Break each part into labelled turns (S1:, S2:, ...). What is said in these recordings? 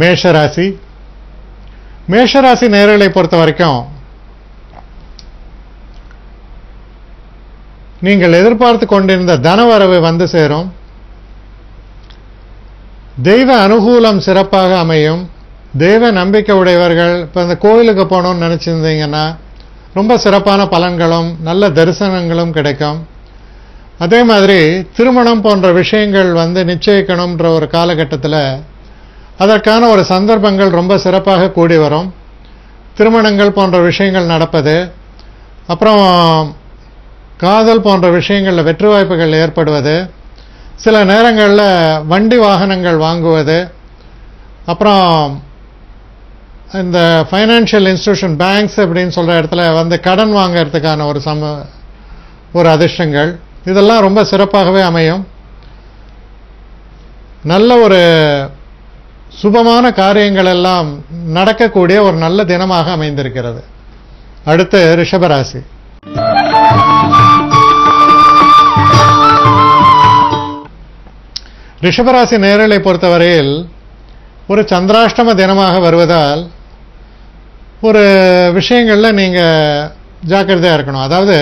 S1: மேஷராசி மேஷராசி நேர்களை பொறுத்த வரைக்கும் நீங்கள் எதிர்பார்த்து கொண்டிருந்த தனவரவு வந்து சேரும் தெய்வ அனுகூலம் சிறப்பாக அமையும் தெய்வ நம்பிக்கை உடையவர்கள் இப்போ இந்த கோயிலுக்கு போகணும்னு நினச்சிருந்தீங்கன்னா ரொம்ப சிறப்பான பலன்களும் நல்ல தரிசனங்களும் கிடைக்கும் அதே மாதிரி திருமணம் போன்ற விஷயங்கள் வந்து நிச்சயிக்கணுன்ற ஒரு காலகட்டத்தில் அதற்கான ஒரு சந்தர்ப்பங்கள் ரொம்ப சிறப்பாக கூடி வரும் திருமணங்கள் போன்ற விஷயங்கள் நடப்பது அப்புறம் காதல் போன்ற விஷயங்களில் வெற்றி வாய்ப்புகள் ஏற்படுவது சில நேரங்களில் வண்டி வாகனங்கள் வாங்குவது அப்புறம் இந்த ஃபைனான்ஷியல் இன்ஸ்டிடியூஷன் பேங்க்ஸ் அப்படின்னு சொல்கிற இடத்துல வந்து கடன் வாங்கிறதுக்கான ஒரு சம ஒரு அதிர்ஷ்டங்கள் இதெல்லாம் ரொம்ப சிறப்பாகவே அமையும் நல்ல ஒரு சுபமான காரியங்கள் எல்லாம் நடக்கக்கூடிய ஒரு நல்ல தினமாக அமைந்திருக்கிறது அடுத்து ரிஷபராசி ரிஷபராசி நேரலை பொறுத்தவரையில் ஒரு சந்திராஷ்டம தினமாக வருவதால் ஒரு விஷயங்கள்ல நீங்க ஜாக்கிரதையா இருக்கணும் அதாவது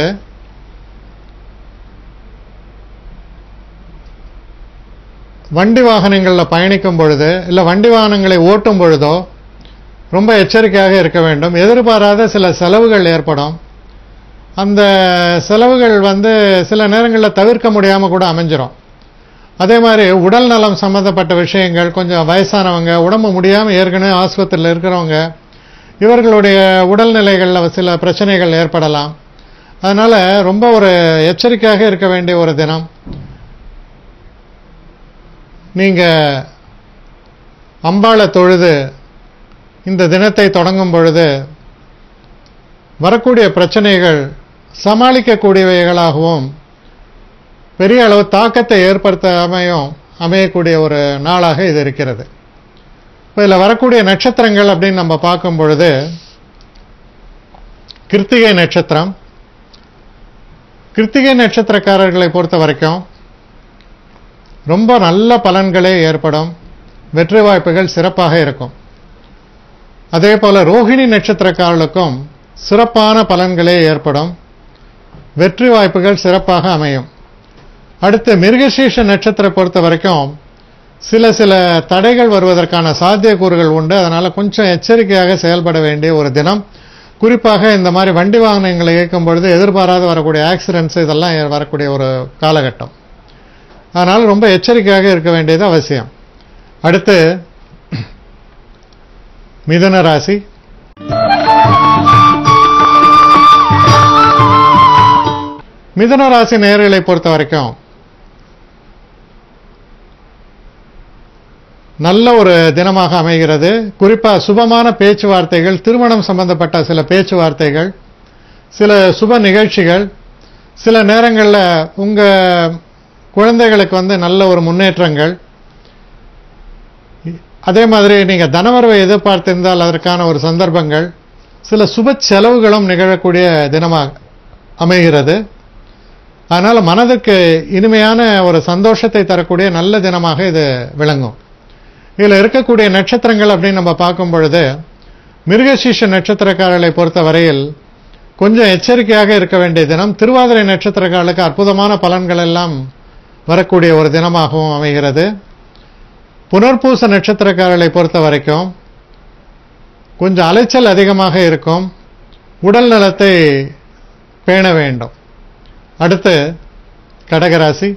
S1: வண்டி வாகனங்களில் பயணிக்கும் பொழுது இல்லை வண்டி வாகனங்களை ஓட்டும் பொழுதோ ரொம்ப எச்சரிக்கையாக இருக்க வேண்டும் எதிர்பாராத சில செலவுகள் ஏற்படும் அந்த செலவுகள் வந்து சில நேரங்களில் தவிர்க்க முடியாமல் கூட அமைஞ்சிரும் அதே மாதிரி உடல் நலம் சம்பந்தப்பட்ட விஷயங்கள் கொஞ்சம் வயசானவங்க உடம்பு முடியாமல் ஏற்கனவே ஆஸ்பத்திரியில் இருக்கிறவங்க இவர்களுடைய உடல்நிலைகளில் சில பிரச்சனைகள் ஏற்படலாம் அதனால் ரொம்ப ஒரு எச்சரிக்கையாக இருக்க வேண்டிய ஒரு தினம் நீங்கள் அம்பாளை தொழுது இந்த தினத்தை தொடங்கும் பொழுது வரக்கூடிய பிரச்சனைகள் சமாளிக்கக்கூடியவைகளாகவும் பெரிய அளவு தாக்கத்தை ஏற்படுத்தாமையும் அமையக்கூடிய ஒரு நாளாக இது இருக்கிறது இப்போ இதில் வரக்கூடிய நட்சத்திரங்கள் அப்படின்னு நம்ம பார்க்கும் பொழுது கிருத்திகை நட்சத்திரம் கிருத்திகை நட்சத்திரக்காரர்களை பொறுத்த வரைக்கும் ரொம்ப நல்ல பலன்களே ஏற்படும் வெற்றி வாய்ப்புகள் சிறப்பாக இருக்கும் அதே போல ரோஹிணி நட்சத்திரக்காரர்களுக்கும் சிறப்பான பலன்களே ஏற்படும் வெற்றி வாய்ப்புகள் சிறப்பாக அமையும் அடுத்து மிருகசீஷ நட்சத்திரம் பொறுத்த வரைக்கும் சில சில தடைகள் வருவதற்கான சாத்தியக்கூறுகள் உண்டு அதனால கொஞ்சம் எச்சரிக்கையாக செயல்பட வேண்டிய ஒரு தினம் குறிப்பாக இந்த மாதிரி வண்டி வாகனங்களை இயக்கும் பொழுது எதிர்பாராத வரக்கூடிய ஆக்சிடென்ட்ஸ் இதெல்லாம் வரக்கூடிய ஒரு காலகட்டம் அதனால் ரொம்ப எச்சரிக்கையாக இருக்க வேண்டியது அவசியம் அடுத்து மிதுன ராசி மிதுன ராசி நேர்களை பொறுத்த வரைக்கும் நல்ல ஒரு தினமாக அமைகிறது குறிப்பா சுபமான பேச்சுவார்த்தைகள் திருமணம் சம்பந்தப்பட்ட சில பேச்சுவார்த்தைகள் சில சுப நிகழ்ச்சிகள் சில நேரங்களில் உங்க குழந்தைகளுக்கு வந்து நல்ல ஒரு முன்னேற்றங்கள் அதே மாதிரி நீங்க தனவரவை எதிர்பார்த்திருந்தால் அதற்கான ஒரு சந்தர்ப்பங்கள் சில சுப செலவுகளும் நிகழக்கூடிய தினமாக அமைகிறது அதனால மனதுக்கு இனிமையான ஒரு சந்தோஷத்தை தரக்கூடிய நல்ல தினமாக இது விளங்கும் இதில் இருக்கக்கூடிய நட்சத்திரங்கள் அப்படின்னு நம்ம பார்க்கும் பொழுது மிருகசீஷ நட்சத்திரக்காரர்களை பொறுத்த வரையில் கொஞ்சம் எச்சரிக்கையாக இருக்க வேண்டிய தினம் திருவாதிரை நட்சத்திரக்காரர்களுக்கு அற்புதமான பலன்கள் எல்லாம் வரக்கூடிய ஒரு தினமாகவும் அமைகிறது புனர்பூச நட்சத்திரக்காரர்களை பொறுத்த வரைக்கும் கொஞ்சம் அலைச்சல் அதிகமாக இருக்கும் உடல் நலத்தை பேண வேண்டும் அடுத்து கடகராசி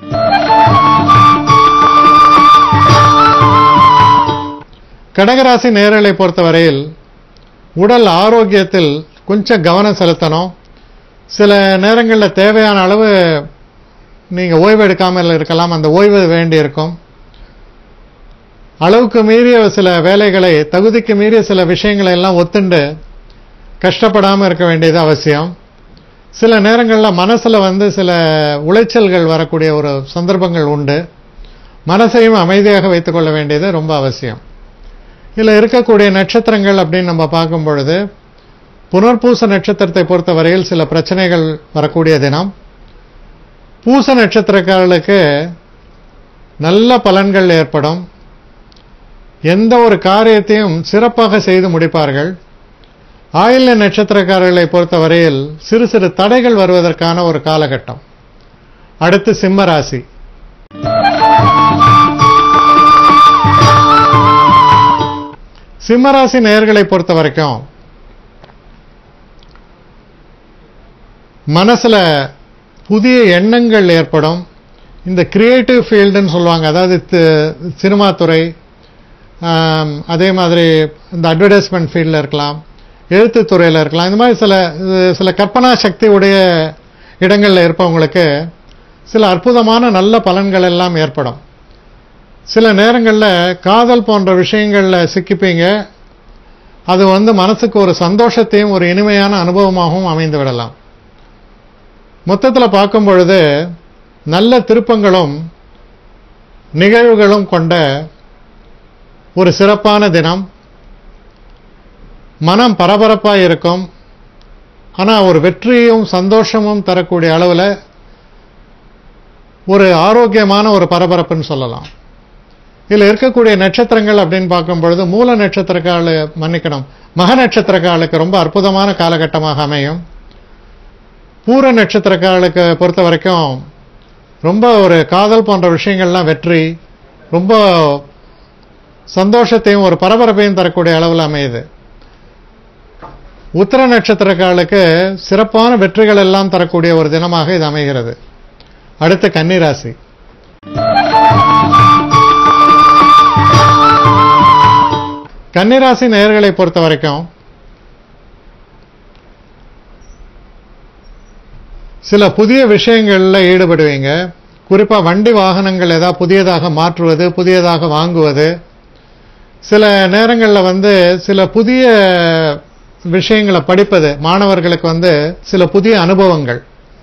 S1: கடகராசி நேரலை பொறுத்தவரையில் உடல் ஆரோக்கியத்தில் கொஞ்சம் கவனம் செலுத்தணும் சில நேரங்களில் தேவையான அளவு நீங்கள் ஓய்வு எடுக்காமல் இருக்கலாம் அந்த ஓய்வு வேண்டியிருக்கும் அளவுக்கு மீறிய சில வேலைகளை தகுதிக்கு மீறிய சில விஷயங்களை எல்லாம் ஒத்துண்டு கஷ்டப்படாமல் இருக்க வேண்டியது அவசியம் சில நேரங்களில் மனசில் வந்து சில உளைச்சல்கள் வரக்கூடிய ஒரு சந்தர்ப்பங்கள் உண்டு மனசையும் அமைதியாக வைத்துக்கொள்ள வேண்டியது ரொம்ப அவசியம் இதில் இருக்கக்கூடிய நட்சத்திரங்கள் அப்படின்னு நம்ம பார்க்கும் பொழுது புனர்பூச நட்சத்திரத்தை பொறுத்தவரையில் சில பிரச்சனைகள் வரக்கூடிய தினம் பூச நட்சத்திரக்காரர்களுக்கு நல்ல பலன்கள் ஏற்படும் எந்த ஒரு காரியத்தையும் சிறப்பாக செய்து முடிப்பார்கள் ஆயில்ய நட்சத்திரக்காரர்களை பொறுத்தவரையில் சிறு சிறு தடைகள் வருவதற்கான ஒரு காலகட்டம் அடுத்து சிம்ம ராசி சிம்மராசி நேயர்களை பொறுத்த வரைக்கும் மனசுல புதிய எண்ணங்கள் ஏற்படும் இந்த கிரியேட்டிவ் ஃபீல்டுன்னு சொல்லுவாங்க அதாவது தி- சினிமா துறை ஆம், அதே மாதிரி இந்த அட்வர்டைஸ்மெண்ட் ஃபீல்டில் இருக்கலாம் எழுத்துத் துறையில் இருக்கலாம் இந்த மாதிரி சில இது சில கற்பனா சக்தி உடைய இடங்களில் இருப்பவங்களுக்கு சில அற்புதமான நல்ல பலன்கள் எல்லாம் ஏற்படும் சில நேரங்களில் காதல் போன்ற விஷயங்களில் சிக்கிப்பீங்க அது வந்து மனசுக்கு ஒரு சந்தோஷத்தையும் ஒரு இனிமையான அனுபவமாகவும் அமைந்து விடலாம் மொத்தத்தில் பார்க்கும் பொழுது நல்ல திருப்பங்களும் நிகழ்வுகளும் கொண்ட ஒரு சிறப்பான தினம் மனம் பரபரப்பாக இருக்கும் ஆனால் ஒரு வெற்றியும் சந்தோஷமும் தரக்கூடிய அளவில் ஒரு ஆரோக்கியமான ஒரு பரபரப்புன்னு சொல்லலாம் இதில் இருக்கக்கூடிய நட்சத்திரங்கள் அப்படின்னு பார்க்கும் பொழுது மூல நட்சத்திரக்கால மன்னிக்கணும் மக நட்சத்திரக்காலுக்கு ரொம்ப அற்புதமான காலகட்டமாக அமையும் பூர நட்சத்திரக்காலுக்கு பொறுத்த வரைக்கும் ரொம்ப ஒரு காதல் போன்ற விஷயங்கள்லாம் வெற்றி ரொம்ப சந்தோஷத்தையும் ஒரு பரபரப்பையும் தரக்கூடிய அளவில் அமையுது உத்தர நட்சத்திரக்காலுக்கு சிறப்பான வெற்றிகள் எல்லாம் தரக்கூடிய ஒரு தினமாக இது அமைகிறது அடுத்து கன்னிராசி கன்னிராசி நேயர்களை பொறுத்த வரைக்கும் சில புதிய விஷயங்களில் ஈடுபடுவீங்க குறிப்பாக வண்டி வாகனங்கள் ஏதாவது புதியதாக மாற்றுவது புதியதாக வாங்குவது சில நேரங்களில் வந்து சில புதிய விஷயங்களை படிப்பது மாணவர்களுக்கு வந்து சில புதிய அனுபவங்கள்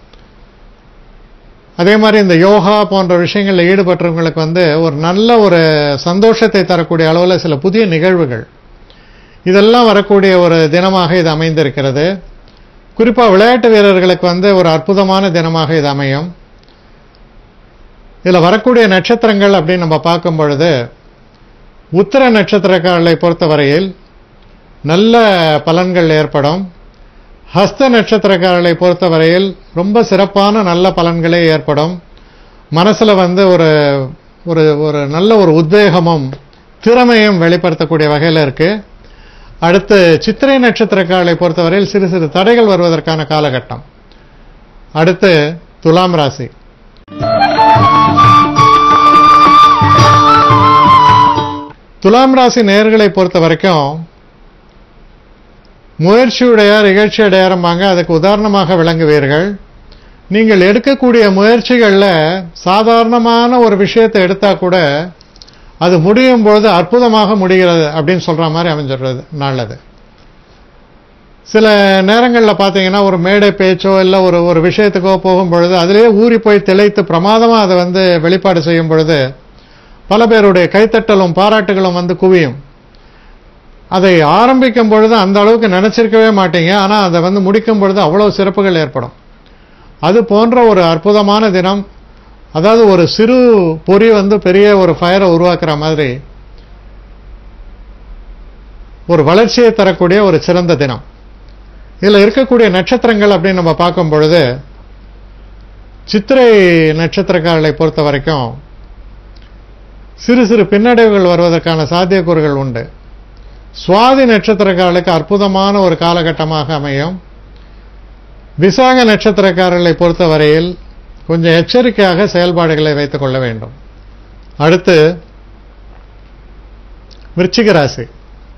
S1: அதே மாதிரி இந்த யோகா போன்ற விஷயங்களில் ஈடுபட்டவங்களுக்கு வந்து ஒரு நல்ல ஒரு சந்தோஷத்தை தரக்கூடிய அளவில் சில புதிய நிகழ்வுகள் இதெல்லாம் வரக்கூடிய ஒரு தினமாக இது அமைந்திருக்கிறது குறிப்பாக விளையாட்டு வீரர்களுக்கு வந்து ஒரு அற்புதமான தினமாக இது அமையும் இதில் வரக்கூடிய நட்சத்திரங்கள் அப்படின்னு நம்ம பார்க்கும் பொழுது உத்தர நட்சத்திரக்காரர்களை பொறுத்தவரையில் நல்ல பலன்கள் ஏற்படும் ஹஸ்த நட்சத்திரக்காரர்களை பொறுத்தவரையில் ரொம்ப சிறப்பான நல்ல பலன்களே ஏற்படும் மனசுல வந்து ஒரு ஒரு ஒரு நல்ல ஒரு உத்வேகமும் திறமையும் வெளிப்படுத்தக்கூடிய வகையில் இருக்கு அடுத்து சித்திரை நட்சத்திரக்காரர்களை பொறுத்தவரையில் சிறு சிறு தடைகள் வருவதற்கான காலகட்டம் அடுத்து துலாம் ராசி துலாம் ராசி நேயர்களை பொறுத்த வரைக்கும் முயற்சியுடையார் இகழ்ச்சி அடையாரம்பாங்க அதுக்கு உதாரணமாக விளங்குவீர்கள் நீங்கள் எடுக்கக்கூடிய முயற்சிகளில் சாதாரணமான ஒரு விஷயத்தை எடுத்தா கூட அது முடியும் பொழுது அற்புதமாக முடிகிறது அப்படின்னு சொல்ற மாதிரி அமைஞ்சிடுறது நல்லது சில நேரங்களில் பார்த்தீங்கன்னா ஒரு மேடை பேச்சோ இல்லை ஒரு ஒரு விஷயத்துக்கோ போகும் பொழுது அதிலேயே ஊறி போய் திளைத்து பிரமாதமாக அதை வந்து வெளிப்பாடு செய்யும் பொழுது பல பேருடைய கைத்தட்டலும் பாராட்டுகளும் வந்து குவியும் அதை ஆரம்பிக்கும் பொழுது அந்த அளவுக்கு நினைச்சிருக்கவே மாட்டீங்க ஆனால் அதை வந்து முடிக்கும் பொழுது அவ்வளவு சிறப்புகள் ஏற்படும் அது போன்ற ஒரு அற்புதமான தினம் அதாவது ஒரு சிறு பொறி வந்து பெரிய ஒரு ஃபயரை உருவாக்குற மாதிரி ஒரு வளர்ச்சியை தரக்கூடிய ஒரு சிறந்த தினம் இதில் இருக்கக்கூடிய நட்சத்திரங்கள் அப்படின்னு நம்ம பார்க்கும் பொழுது சித்திரை நட்சத்திரக்காரர்களை பொறுத்த வரைக்கும் சிறு சிறு பின்னடைவுகள் வருவதற்கான சாத்தியக்கூறுகள் உண்டு சுவாதி நட்சத்திரக்காரர்களுக்கு அற்புதமான ஒரு காலகட்டமாக அமையும் விசாக நட்சத்திரக்காரர்களை பொறுத்தவரையில் கொஞ்சம் எச்சரிக்கையாக செயல்பாடுகளை வைத்துக் கொள்ள வேண்டும் அடுத்து விருச்சிக ராசி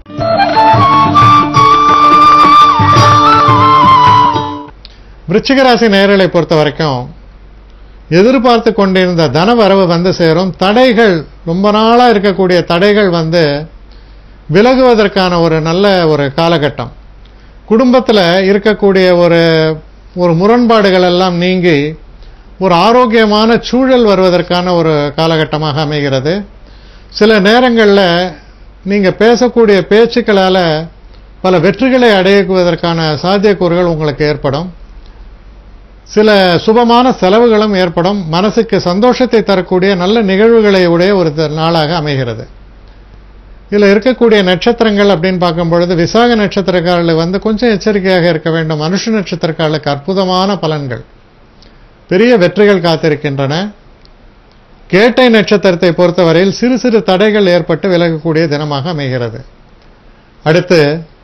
S1: விருச்சிக ராசி நேயர்களை பொறுத்த வரைக்கும் எதிர்பார்த்து கொண்டிருந்த தன வரவு வந்து சேரும் தடைகள் ரொம்ப நாளா இருக்கக்கூடிய தடைகள் வந்து விலகுவதற்கான ஒரு நல்ல ஒரு காலகட்டம் குடும்பத்தில் இருக்கக்கூடிய ஒரு ஒரு முரண்பாடுகள் எல்லாம் நீங்கி ஒரு ஆரோக்கியமான சூழல் வருவதற்கான ஒரு காலகட்டமாக அமைகிறது சில நேரங்களில் நீங்கள் பேசக்கூடிய பேச்சுக்களால் பல வெற்றிகளை அடைவதற்கான சாத்தியக்கூறுகள் உங்களுக்கு ஏற்படும் சில சுபமான செலவுகளும் ஏற்படும் மனசுக்கு சந்தோஷத்தை தரக்கூடிய நல்ல நிகழ்வுகளை உடைய ஒரு த- நாளாக அமைகிறது இதில் இருக்கக்கூடிய நட்சத்திரங்கள் அப்படின்னு பார்க்கும் பொழுது விசாக நட்சத்திரக்காரர்களுக்கு வந்து கொஞ்சம் எச்சரிக்கையாக இருக்க வேண்டும் மனுஷ நட்சத்திரக்காரர்களுக்கு அற்புதமான பலன்கள் பெரிய வெற்றிகள் காத்திருக்கின்றன கேட்டை நட்சத்திரத்தை பொறுத்தவரையில் சிறு சிறு தடைகள் ஏற்பட்டு விலகக்கூடிய தினமாக அமைகிறது அடுத்து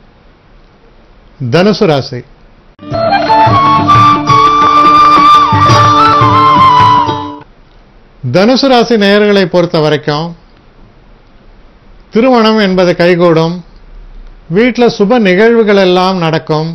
S1: தனுசு ராசி தனுசு ராசி நேயர்களை பொறுத்த வரைக்கும் திருமணம் என்பது கைகூடும் வீட்டில் சுப நிகழ்வுகள் எல்லாம் நடக்கும்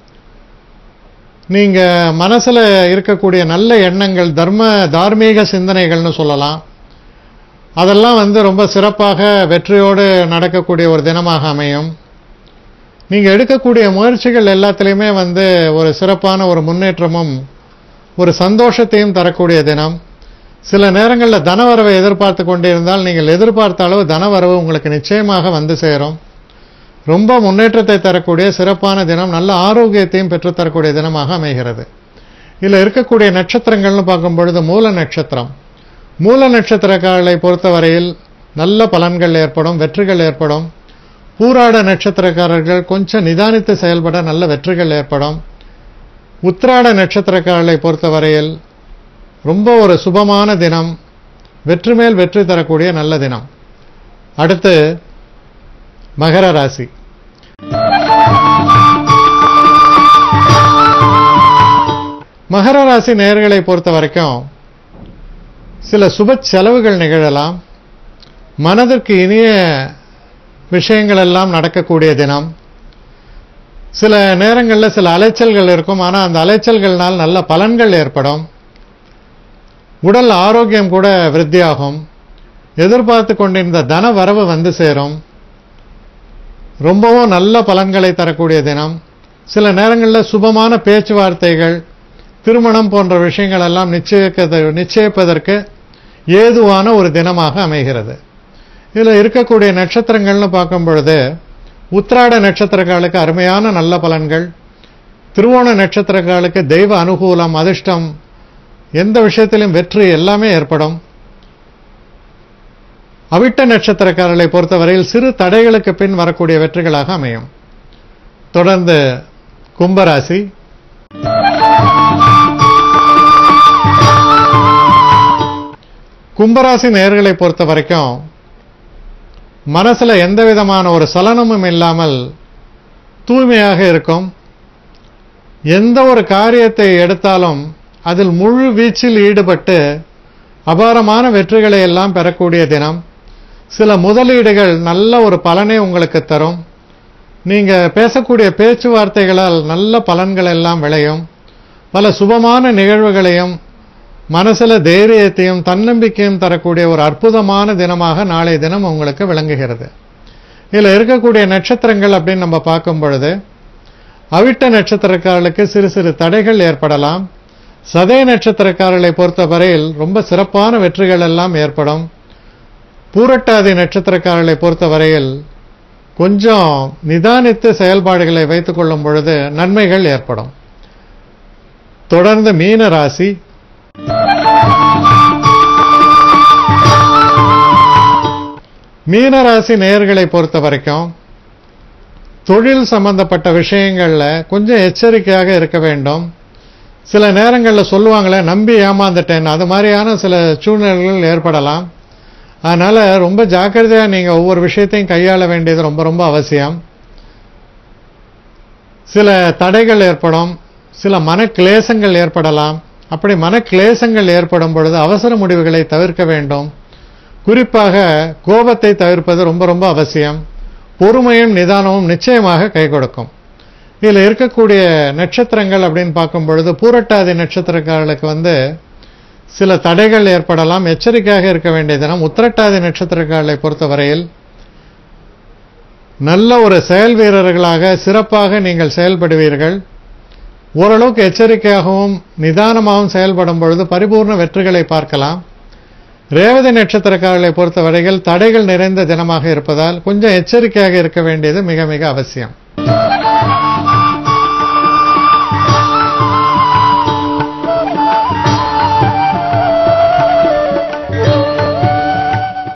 S1: நீங்க மனசுல இருக்கக்கூடிய நல்ல எண்ணங்கள் தர்ம தார்மீக சிந்தனைகள்னு சொல்லலாம் அதெல்லாம் வந்து ரொம்ப சிறப்பாக வெற்றியோடு நடக்கக்கூடிய ஒரு தினமாக அமையும் நீங்க எடுக்கக்கூடிய முயற்சிகள் எல்லாத்துலேயுமே வந்து ஒரு சிறப்பான ஒரு முன்னேற்றமும் ஒரு சந்தோஷத்தையும் தரக்கூடிய தினம் சில நேரங்களில் தனவரவை எதிர்பார்த்து கொண்டிருந்தால் நீங்கள் எதிர்பார்த்த அளவு தனவரவு உங்களுக்கு நிச்சயமாக வந்து சேரும் ரொம்ப முன்னேற்றத்தை தரக்கூடிய சிறப்பான தினம் நல்ல ஆரோக்கியத்தையும் பெற்றுத்தரக்கூடிய தினமாக அமைகிறது இதில் இருக்கக்கூடிய நட்சத்திரங்கள்னு பார்க்கும் பொழுது மூல நட்சத்திரம் மூல நட்சத்திரக்காரர்களை பொறுத்தவரையில் நல்ல பலன்கள் ஏற்படும் வெற்றிகள் ஏற்படும் பூராட நட்சத்திரக்காரர்கள் கொஞ்சம் நிதானித்து செயல்பட நல்ல வெற்றிகள் ஏற்படும் உத்திராட நட்சத்திரக்காரர்களை பொறுத்தவரையில் ரொம்ப ஒரு சுபமான தினம் வெற்றி மேல் வெற்றி தரக்கூடிய நல்ல தினம் அடுத்து மகர ராசி மகர ராசி நேர்களை பொறுத்த வரைக்கும் சில சுப செலவுகள் நிகழலாம் மனதிற்கு இனிய விஷயங்கள் எல்லாம் நடக்கக்கூடிய தினம் சில நேரங்களில் சில அலைச்சல்கள் இருக்கும் ஆனால் அந்த அலைச்சல்கள்னால் நல்ல பலன்கள் ஏற்படும் உடல் ஆரோக்கியம் கூட விருத்தியாகும் எதிர்பார்த்து கொண்டிருந்த தன வரவு வந்து சேரும் ரொம்பவும் நல்ல பலன்களை தரக்கூடிய தினம் சில நேரங்களில் சுபமான பேச்சுவார்த்தைகள் திருமணம் போன்ற விஷயங்கள் எல்லாம் நிச்சயிக்க நிச்சயிப்பதற்கு ஏதுவான ஒரு தினமாக அமைகிறது இதில் இருக்கக்கூடிய நட்சத்திரங்கள்னு பார்க்கும் பொழுது உத்திராட நட்சத்திரக்காலுக்கு அருமையான நல்ல பலன்கள் திருவோண நட்சத்திரக்காலுக்கு தெய்வ அனுகூலம் அதிர்ஷ்டம் எந்த விஷயத்திலும் வெற்றி எல்லாமே ஏற்படும் அவிட்ட நட்சத்திரக்காரர்களை பொறுத்தவரையில் சிறு தடைகளுக்கு பின் வரக்கூடிய வெற்றிகளாக அமையும் தொடர்ந்து கும்பராசி கும்பராசி நேர்களை பொறுத்த வரைக்கும் மனசுல எந்த விதமான ஒரு சலனமும் இல்லாமல் தூய்மையாக இருக்கும் எந்த ஒரு காரியத்தை எடுத்தாலும் அதில் முழு வீச்சில் ஈடுபட்டு அபாரமான வெற்றிகளை எல்லாம் பெறக்கூடிய தினம் சில முதலீடுகள் நல்ல ஒரு பலனை உங்களுக்கு தரும் நீங்க பேசக்கூடிய பேச்சுவார்த்தைகளால் நல்ல பலன்கள் எல்லாம் விளையும் பல சுபமான நிகழ்வுகளையும் மனசுல தைரியத்தையும் தன்னம்பிக்கையும் தரக்கூடிய ஒரு அற்புதமான தினமாக நாளைய தினம் உங்களுக்கு விளங்குகிறது இதில் இருக்கக்கூடிய நட்சத்திரங்கள் அப்படின்னு நம்ம பார்க்கும் பொழுது அவிட்ட நட்சத்திரக்காரர்களுக்கு சிறு சிறு தடைகள் ஏற்படலாம் சதய நட்சத்திரக்காரர்களை பொறுத்தவரையில் ரொம்ப சிறப்பான வெற்றிகள் எல்லாம் ஏற்படும் பூரட்டாதி நட்சத்திரக்காரர்களை பொறுத்தவரையில் கொஞ்சம் நிதானித்து செயல்பாடுகளை வைத்துக் கொள்ளும் பொழுது நன்மைகள் ஏற்படும் தொடர்ந்து மீன ராசி மீனராசி நேயர்களை பொறுத்த வரைக்கும் தொழில் சம்பந்தப்பட்ட விஷயங்கள்ல கொஞ்சம் எச்சரிக்கையாக இருக்க வேண்டும் சில நேரங்களில் சொல்லுவாங்களே நம்பி ஏமாந்துட்டேன் அது மாதிரியான சில சூழ்நிலைகள் ஏற்படலாம் அதனால ரொம்ப ஜாக்கிரதையா நீங்க ஒவ்வொரு விஷயத்தையும் கையாள வேண்டியது ரொம்ப ரொம்ப அவசியம் சில தடைகள் ஏற்படும் சில மன கிளேசங்கள் ஏற்படலாம் அப்படி மன கிளேசங்கள் ஏற்படும் பொழுது அவசர முடிவுகளை தவிர்க்க வேண்டும் குறிப்பாக கோபத்தை தவிர்ப்பது ரொம்ப ரொம்ப அவசியம் பொறுமையும் நிதானமும் நிச்சயமாக கை கொடுக்கும் இதில் இருக்கக்கூடிய நட்சத்திரங்கள் அப்படின்னு பார்க்கும் பொழுது பூரட்டாதி நட்சத்திரக்காரர்களுக்கு வந்து சில தடைகள் ஏற்படலாம் எச்சரிக்கையாக இருக்க வேண்டிய தினம் உத்திரட்டாதி நட்சத்திரக்காரர்களை பொறுத்தவரையில் நல்ல ஒரு செயல் வீரர்களாக சிறப்பாக நீங்கள் செயல்படுவீர்கள் ஓரளவுக்கு எச்சரிக்கையாகவும் நிதானமாகவும் செயல்படும் பொழுது பரிபூர்ண வெற்றிகளை பார்க்கலாம் ரேவதி நட்சத்திரக்காரர்களை பொறுத்தவரையில் தடைகள் நிறைந்த தினமாக இருப்பதால் கொஞ்சம் எச்சரிக்கையாக இருக்க வேண்டியது மிக மிக அவசியம்